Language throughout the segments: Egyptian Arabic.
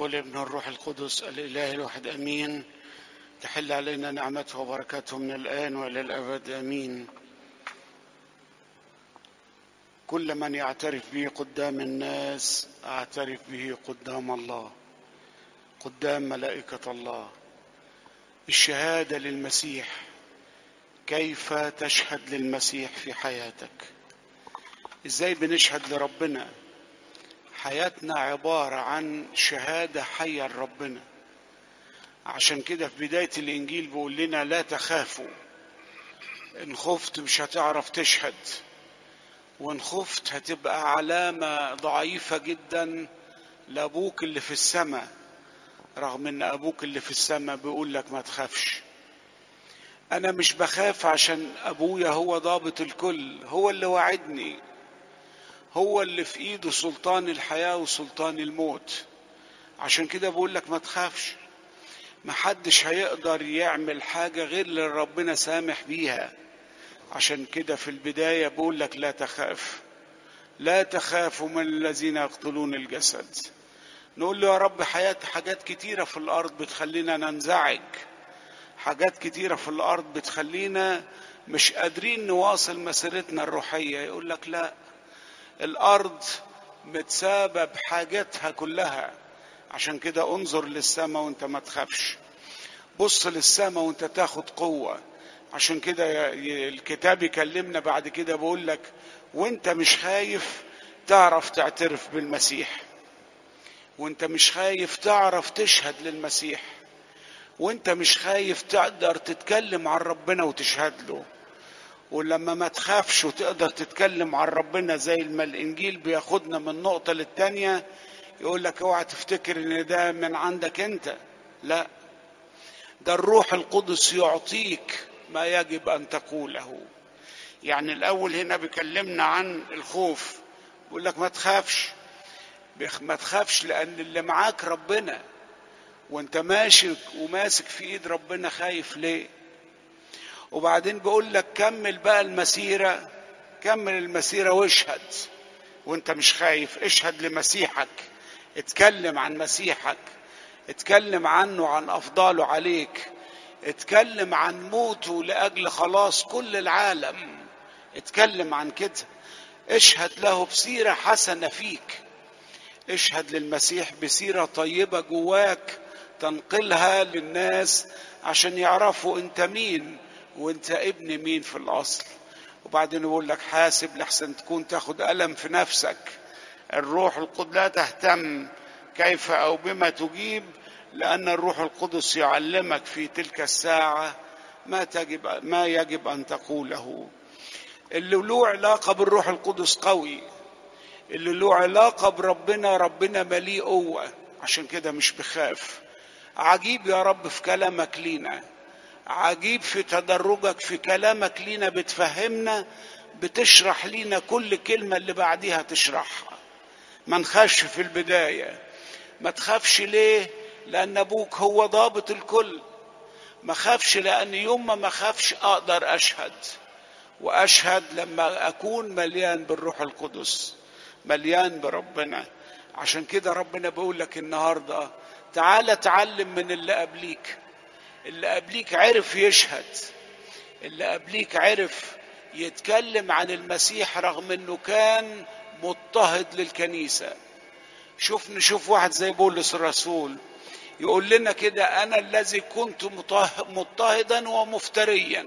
والابن والروح القدس الإله الواحد أمين تحل علينا نعمته وبركاته من الآن وإلى الأبد أمين كل من يعترف به قدام الناس أعترف به قدام الله قدام ملائكة الله الشهادة للمسيح كيف تشهد للمسيح في حياتك ازاي بنشهد لربنا حياتنا عبارة عن شهادة حية لربنا عشان كده في بداية الإنجيل بيقول لنا لا تخافوا إن خفت مش هتعرف تشهد وإن خفت هتبقى علامة ضعيفة جدا لأبوك اللي في السماء رغم إن أبوك اللي في السماء بيقول لك ما تخافش أنا مش بخاف عشان أبويا هو ضابط الكل هو اللي وعدني هو اللي في ايده سلطان الحياة وسلطان الموت عشان كده بقول لك ما تخافش محدش هيقدر يعمل حاجة غير اللي ربنا سامح بيها عشان كده في البداية بقول لك لا تخاف لا تخافوا من الذين يقتلون الجسد نقول له يا رب حياة حاجات كتيرة في الأرض بتخلينا ننزعج حاجات كتيرة في الأرض بتخلينا مش قادرين نواصل مسيرتنا الروحية يقول لك لا الارض متسابه بحاجاتها كلها عشان كده انظر للسماء وانت ما تخافش بص للسماء وانت تاخد قوه عشان كده الكتاب يكلمنا بعد كده بقول لك وانت مش خايف تعرف تعترف بالمسيح وانت مش خايف تعرف تشهد للمسيح وانت مش خايف تقدر تتكلم عن ربنا وتشهد له ولما ما تخافش وتقدر تتكلم عن ربنا زي ما الانجيل بياخدنا من نقطه للتانيه يقول لك اوعى تفتكر ان ده من عندك انت لا ده الروح القدس يعطيك ما يجب ان تقوله يعني الاول هنا بيكلمنا عن الخوف بيقول لك ما تخافش ما تخافش لان اللي معاك ربنا وانت ماشي وماسك في ايد ربنا خايف ليه وبعدين بيقول لك كمل بقى المسيرة كمل المسيرة واشهد وانت مش خايف اشهد لمسيحك اتكلم عن مسيحك اتكلم عنه عن افضاله عليك اتكلم عن موته لاجل خلاص كل العالم اتكلم عن كده اشهد له بسيرة حسنة فيك اشهد للمسيح بسيرة طيبة جواك تنقلها للناس عشان يعرفوا انت مين وانت ابن مين في الاصل وبعدين يقول لك حاسب لحسن تكون تاخد ألم في نفسك الروح القدس لا تهتم كيف أو بما تجيب لأن الروح القدس يعلمك في تلك الساعة ما تجب ما يجب أن تقوله اللي له علاقة بالروح القدس قوي اللي له علاقة بربنا ربنا مليء قوة عشان كده مش بخاف عجيب يا رب في كلامك لينا عجيب في تدرجك في كلامك لينا بتفهمنا بتشرح لينا كل كلمة اللي بعديها تشرحها ما نخافش في البداية ما تخافش ليه لأن أبوك هو ضابط الكل ما خافش لأن يوم ما ما خافش أقدر أشهد وأشهد لما أكون مليان بالروح القدس مليان بربنا عشان كده ربنا بيقول لك النهارده تعالى تعلم من اللي قبليك اللي قبليك عرف يشهد اللي قبليك عرف يتكلم عن المسيح رغم انه كان مضطهد للكنيسة شوف نشوف واحد زي بولس الرسول يقول لنا كده انا الذي كنت مضطهدا ومفتريا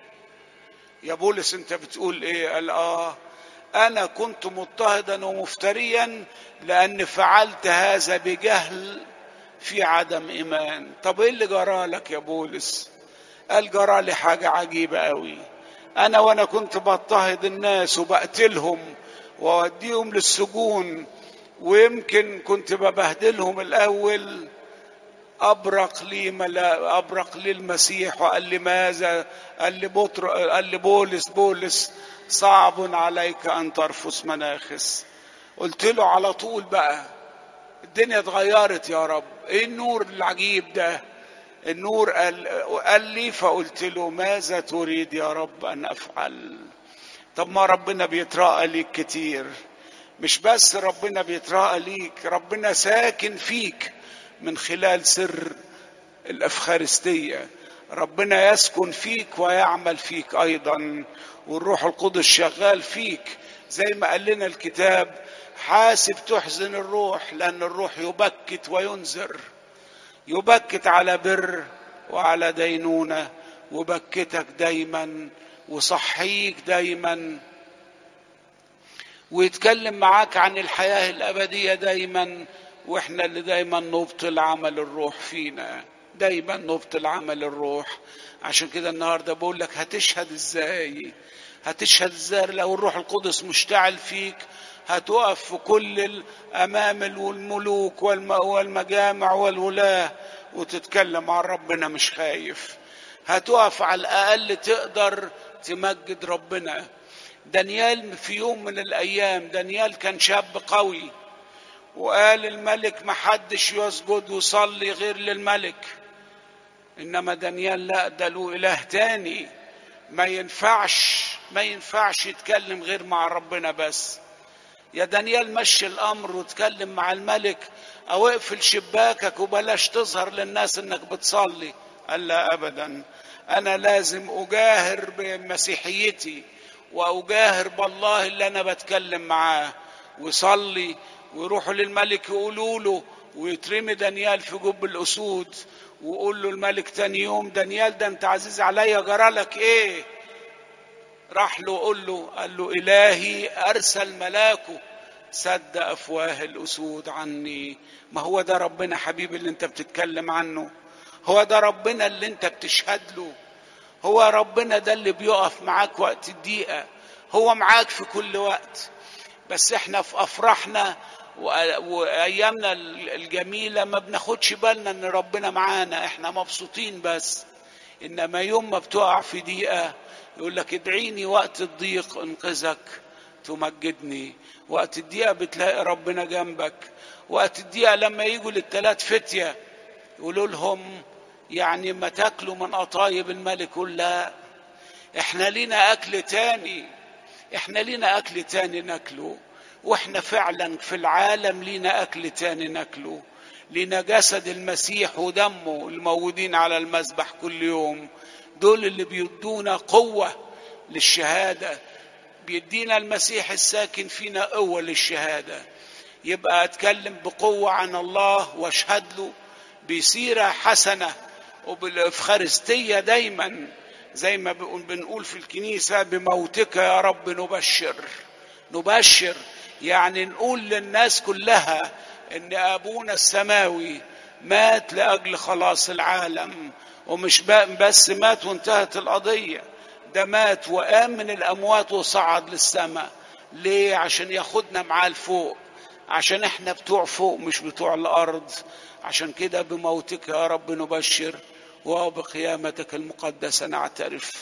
يا بولس انت بتقول ايه قال اه انا كنت مضطهدا ومفتريا لان فعلت هذا بجهل في عدم ايمان طب ايه اللي جرى لك يا بولس قال جرى لي حاجه عجيبه قوي انا وانا كنت بضطهد الناس وبقتلهم واوديهم للسجون ويمكن كنت ببهدلهم الاول ابرق لي ملا ابرق لي المسيح وقال لي ماذا قال لي بطر قال لي بولس بولس صعب عليك ان ترفس مناخس قلت له على طول بقى الدنيا اتغيرت يا رب ايه النور العجيب ده النور قال, قال لي فقلت له ماذا تريد يا رب ان افعل طب ما ربنا بيتراءى ليك كتير مش بس ربنا بيتراءى ليك ربنا ساكن فيك من خلال سر الافخارستيه ربنا يسكن فيك ويعمل فيك ايضا والروح القدس شغال فيك زي ما قال لنا الكتاب حاسب تحزن الروح لان الروح يبكت وينذر يبكت على بر وعلى دينونه وبكتك دايما وصحيك دايما ويتكلم معاك عن الحياه الابديه دايما واحنا اللي دايما نبطل عمل الروح فينا دايما نبطل عمل الروح عشان كده النهارده بقول لك هتشهد ازاي هتشهد ازاي لو الروح القدس مشتعل فيك هتقف في كل الامام والملوك والمجامع والولاه وتتكلم عن ربنا مش خايف هتقف على الاقل تقدر تمجد ربنا دانيال في يوم من الايام دانيال كان شاب قوي وقال الملك محدش يسجد ويصلي غير للملك انما دانيال لا ده له اله تاني ما ينفعش ما ينفعش يتكلم غير مع ربنا بس يا دانيال مشي الامر وتكلم مع الملك او اقفل شباكك وبلاش تظهر للناس انك بتصلي قال لا ابدا انا لازم اجاهر بمسيحيتي واجاهر بالله اللي انا بتكلم معاه ويصلي ويروحوا للملك يقولوا له ويترمي دانيال في جب الاسود ويقول له الملك تاني يوم دانيال ده انت عزيز عليا جرالك ايه راح له قول له قال له الهي ارسل ملاكه سد افواه الاسود عني ما هو ده ربنا حبيبي اللي انت بتتكلم عنه هو ده ربنا اللي انت بتشهد له هو ربنا ده اللي بيقف معاك وقت الضيقه هو معاك في كل وقت بس احنا في افراحنا وايامنا الجميله ما بناخدش بالنا ان ربنا معانا احنا مبسوطين بس انما يوم ما بتقع في ضيقه يقول لك ادعيني وقت الضيق انقذك تمجدني وقت الضيقه بتلاقي ربنا جنبك وقت الضيقه لما يجوا للثلاث فتيه يقولوا لهم يعني ما تاكلوا من قطايب الملك يقول لا احنا لينا اكل تاني احنا لينا اكل تاني ناكله واحنا فعلا في العالم لينا اكل تاني ناكله لينا جسد المسيح ودمه الموجودين على المذبح كل يوم دول اللي بيدونا قوة للشهادة بيدينا المسيح الساكن فينا قوة للشهادة يبقى أتكلم بقوة عن الله وأشهد له بسيرة حسنة وبالإفخارستية دايما زي ما بنقول في الكنيسة بموتك يا رب نبشر نبشر يعني نقول للناس كلها ان ابونا السماوي مات لاجل خلاص العالم ومش بس مات وانتهت القضيه ده مات وقام من الاموات وصعد للسماء ليه عشان ياخدنا معاه لفوق عشان احنا بتوع فوق مش بتوع الارض عشان كده بموتك يا رب نبشر وبقيامتك المقدسه نعترف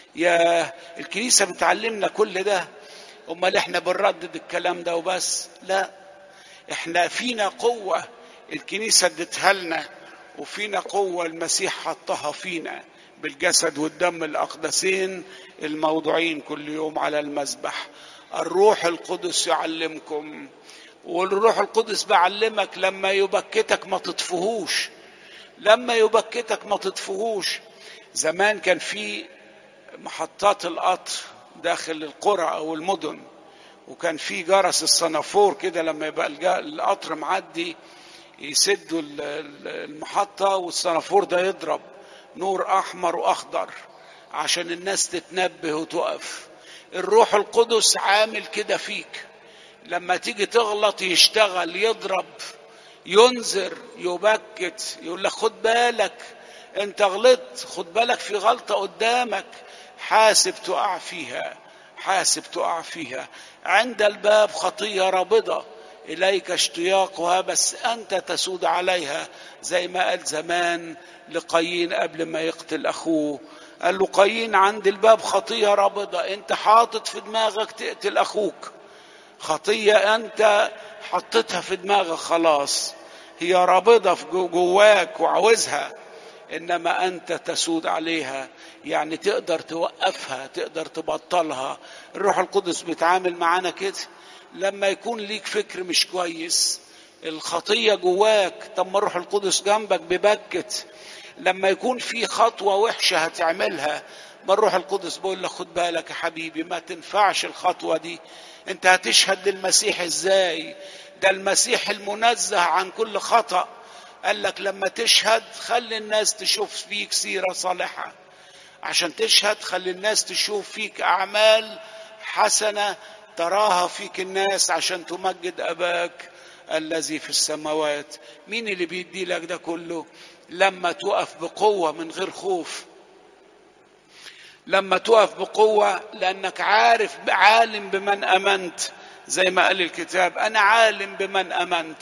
يا الكنيسه بتعلمنا كل ده امال احنا بنردد الكلام ده وبس لا احنا فينا قوه الكنيسه ادتها لنا وفينا قوه المسيح حطها فينا بالجسد والدم الاقدسين الموضوعين كل يوم على المذبح الروح القدس يعلمكم والروح القدس بعلمك لما يبكتك ما تطفهوش لما يبكتك ما تطفهوش زمان كان في محطات القطر داخل القرى او المدن وكان في جرس الصنافور كده لما يبقى القطر معدي يسدوا المحطة والصنافور ده يضرب نور أحمر وأخضر عشان الناس تتنبه وتقف الروح القدس عامل كده فيك لما تيجي تغلط يشتغل يضرب ينذر يبكت يقول لك خد بالك انت غلطت خد بالك في غلطة قدامك حاسب تقع فيها حاسب تقع فيها عند الباب خطية رابضة إليك اشتياقها بس أنت تسود عليها زي ما قال زمان لقايين قبل ما يقتل أخوه قال له قايين عند الباب خطية رابضة أنت حاطط في دماغك تقتل أخوك خطية أنت حطيتها في دماغك خلاص هي رابضة في جواك وعاوزها انما انت تسود عليها يعني تقدر توقفها تقدر تبطلها الروح القدس بيتعامل معانا كده لما يكون ليك فكر مش كويس الخطيه جواك طب ما الروح القدس جنبك ببكت لما يكون في خطوه وحشه هتعملها ما الروح القدس بيقول لك خد بالك يا حبيبي ما تنفعش الخطوه دي انت هتشهد للمسيح ازاي ده المسيح المنزه عن كل خطأ قال لك لما تشهد خلي الناس تشوف فيك سيرة صالحة عشان تشهد خلي الناس تشوف فيك أعمال حسنة تراها فيك الناس عشان تمجد أباك الذي في السماوات مين اللي بيدي لك ده كله لما تقف بقوة من غير خوف لما تقف بقوة لأنك عارف عالم بمن أمنت زي ما قال الكتاب أنا عالم بمن أمنت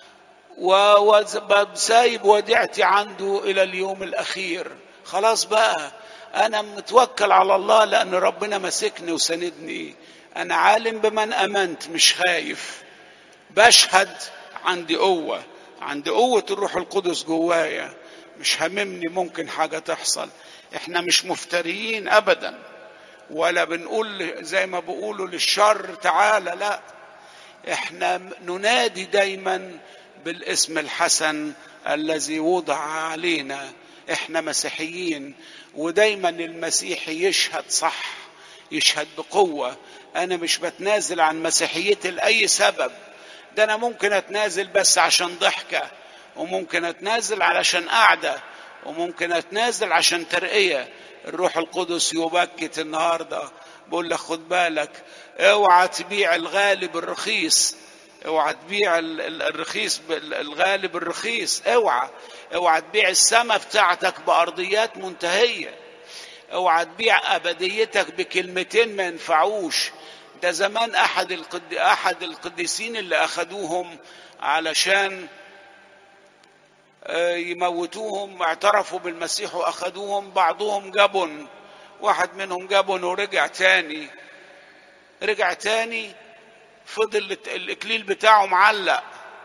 وسايب وديعتي عنده إلى اليوم الأخير خلاص بقى أنا متوكل على الله لأن ربنا ماسكني وسندني أنا عالم بمن أمنت مش خايف بشهد عندي قوة عندي قوة الروح القدس جوايا مش هممني ممكن حاجة تحصل احنا مش مفتريين أبدا ولا بنقول زي ما بيقولوا للشر تعالى لا احنا ننادي دايما بالاسم الحسن الذي وضع علينا احنا مسيحيين ودايما المسيحي يشهد صح يشهد بقوة انا مش بتنازل عن مسيحيتي لأي سبب ده انا ممكن اتنازل بس عشان ضحكة وممكن اتنازل علشان قعدة وممكن اتنازل عشان ترقية الروح القدس يبكت النهارده بقول لك خد بالك اوعى تبيع الغالي بالرخيص اوعى تبيع الرخيص الغالي بالرخيص اوعى اوعى تبيع السما بتاعتك بارضيات منتهيه اوعى تبيع ابديتك بكلمتين ما ينفعوش ده زمان احد القد... احد القديسين اللي اخذوهم علشان يموتوهم اعترفوا بالمسيح واخذوهم بعضهم جبن واحد منهم جبن ورجع تاني رجع تاني فضل الاكليل بتاعه معلق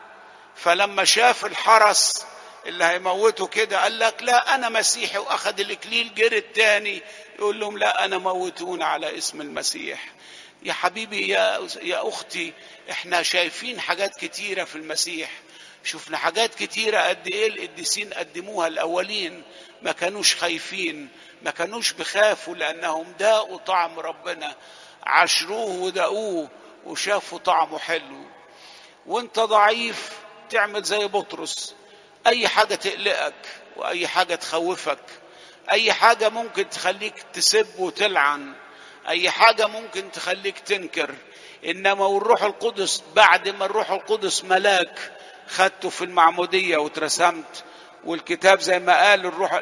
فلما شاف الحرس اللي هيموته كده قال لك لا انا مسيحي واخذ الاكليل جري التاني يقول لهم لا انا موتون على اسم المسيح يا حبيبي يا يا اختي احنا شايفين حاجات كتيره في المسيح شفنا حاجات كتيرة قد ايه القديسين قدموها الاولين ما كانوش خايفين ما كانوش بخافوا لانهم داقوا طعم ربنا عشروه وداقوه وشافوا طعمه حلو وانت ضعيف تعمل زي بطرس اي حاجة تقلقك واي حاجة تخوفك اي حاجة ممكن تخليك تسب وتلعن اي حاجة ممكن تخليك تنكر انما والروح القدس بعد ما الروح القدس ملاك خدته في المعمودية واترسمت والكتاب زي ما قال الروح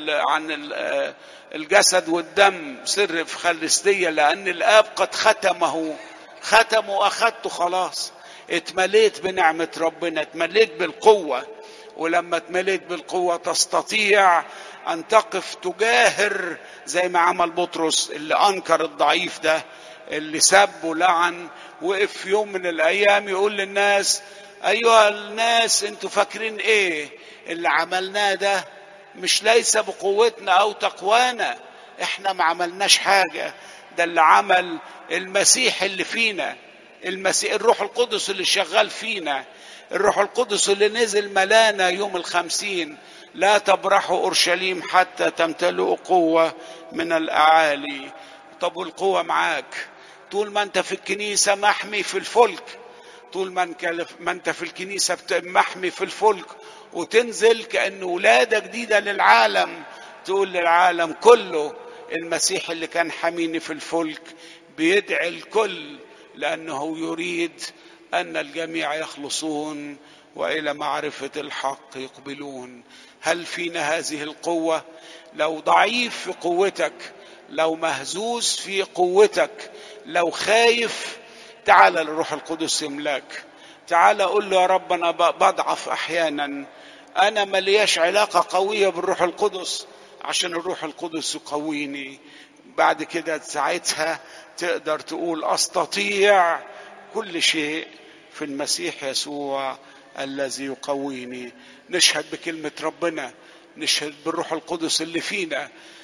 عن الجسد والدم سر في خلستية لأن الآب قد ختمه ختم وأخدته خلاص اتمليت بنعمة ربنا اتمليت بالقوة ولما اتمليت بالقوة تستطيع أن تقف تجاهر زي ما عمل بطرس اللي أنكر الضعيف ده اللي سب ولعن وقف في يوم من الأيام يقول للناس ايها الناس انتوا فاكرين ايه اللي عملناه ده مش ليس بقوتنا او تقوانا احنا ما عملناش حاجه ده اللي عمل المسيح اللي فينا المسيح الروح القدس اللي شغال فينا الروح القدس اللي نزل ملانا يوم الخمسين لا تبرحوا اورشليم حتى تمتلئوا قوه من الاعالي طب والقوه معاك طول ما انت في الكنيسه محمي في الفلك طول ما انت في الكنيسة محمي في الفلك وتنزل كأن ولادة جديدة للعالم تقول للعالم كله المسيح اللي كان حميني في الفلك بيدعي الكل لأنه يريد أن الجميع يخلصون وإلى معرفة الحق يقبلون هل فينا هذه القوة لو ضعيف في قوتك لو مهزوز في قوتك لو خايف تعال للروح القدس يملاك تعال قول له يا رب انا بضعف احيانا انا ملياش علاقه قويه بالروح القدس عشان الروح القدس يقويني بعد كده ساعتها تقدر تقول استطيع كل شيء في المسيح يسوع الذي يقويني نشهد بكلمه ربنا نشهد بالروح القدس اللي فينا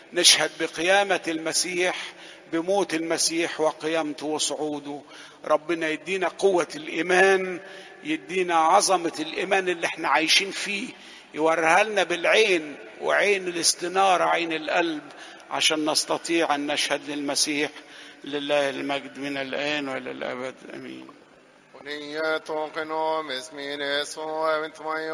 نشهد بقيامة المسيح بموت المسيح وقيامته وصعوده ربنا يدينا قوة الإيمان يدينا عظمة الإيمان اللي احنا عايشين فيه يوريها لنا بالعين وعين الاستنارة عين القلب عشان نستطيع أن نشهد للمسيح لله المجد من الآن وإلى الأبد آمين ونية قنوم اسمي نسو وانتم